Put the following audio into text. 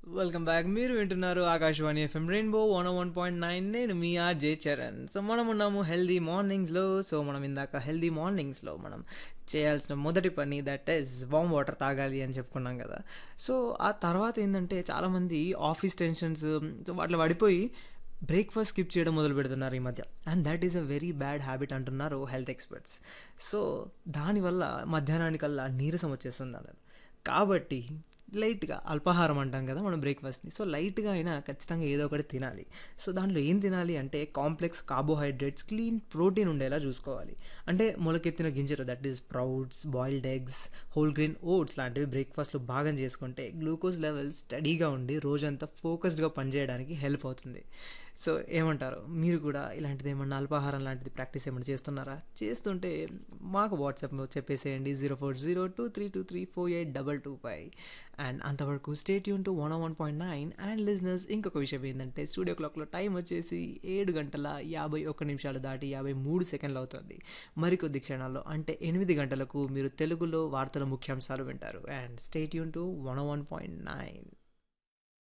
welcome back మీరు వింటున్నారు Akashvani FM rainbow one one point nine నేను మీ ఆర్జే చరణ్ సో మనం ఉన్నాము హెల్దీ మార్నింగ్స్లో సో మనం ఇందాక హెల్దీ మార్నింగ్స్లో మనం చేయాల్సిన మొదటి పని దట్ ఈస్ వామ్ వాటర్ తాగాలి అని చెప్పుకున్నాం కదా సో ఆ తర్వాత ఏంటంటే చాలామంది ఆఫీస్ టెన్షన్స్ వాటిలో పడిపోయి బ్రేక్ఫాస్ట్ స్కిప్ చేయడం మొదలు పెడుతున్నారు ఈ మధ్య and that is a very bad habit అంటున్నారు హెల్త్ ఎక్స్పర్ట్స్ సో దానివల్ల మధ్యాహ్నానికల్లా నీరసం వచ్చేస్తుంది అన్నారు కాబట్టి లైట్గా అల్పాహారం అంటాం కదా మనం బ్రేక్ఫాస్ట్ని సో లైట్గా అయినా ఖచ్చితంగా ఏదో ఒకటి తినాలి సో దాంట్లో ఏం తినాలి అంటే కాంప్లెక్స్ కార్బోహైడ్రేట్స్ క్లీన్ ప్రోటీన్ ఉండేలా చూసుకోవాలి అంటే మొలకెత్తిన గింజలు that is sprouts boiled eggs whole grain oats లాంటివి బ్రేక్ఫాస్ట్లో భాగం చేసుకుంటే గ్లూకోజ్ లెవెల్స్ స్టడీగా ఉండి రోజంతా ఫోకస్డ్గా పనిచేయడానికి హెల్ప్ అవుతుంది సో ఏమంటారు మీరు కూడా ఇలాంటిది ఏమన్నా అల్పాహారం లాంటిది ప్రాక్టీస్ ఏమైనా చేస్తున్నారా చేస్తుంటే మాకు వాట్సాప్ చెప్పేసేయండి zero four zero two three two three four eight double two five and అంతవరకు స్టేట్ యూన్ to one one point nine and listeners ఇంకొక విషయం ఏంటంటే స్టూడియో క్లాక్లో టైం వచ్చేసి ఏడు గంటల యాభై ఒక్క నిమిషాలు దాటి యాభై మూడు సెకండ్లు అవుతుంది మరికొద్ది క్షణాల్లో అంటే ఎనిమిది గంటలకు మీరు తెలుగులో వార్తల ముఖ్యాంశాలు వింటారు అండ్ స్టేట్ యూన్ to one one point nine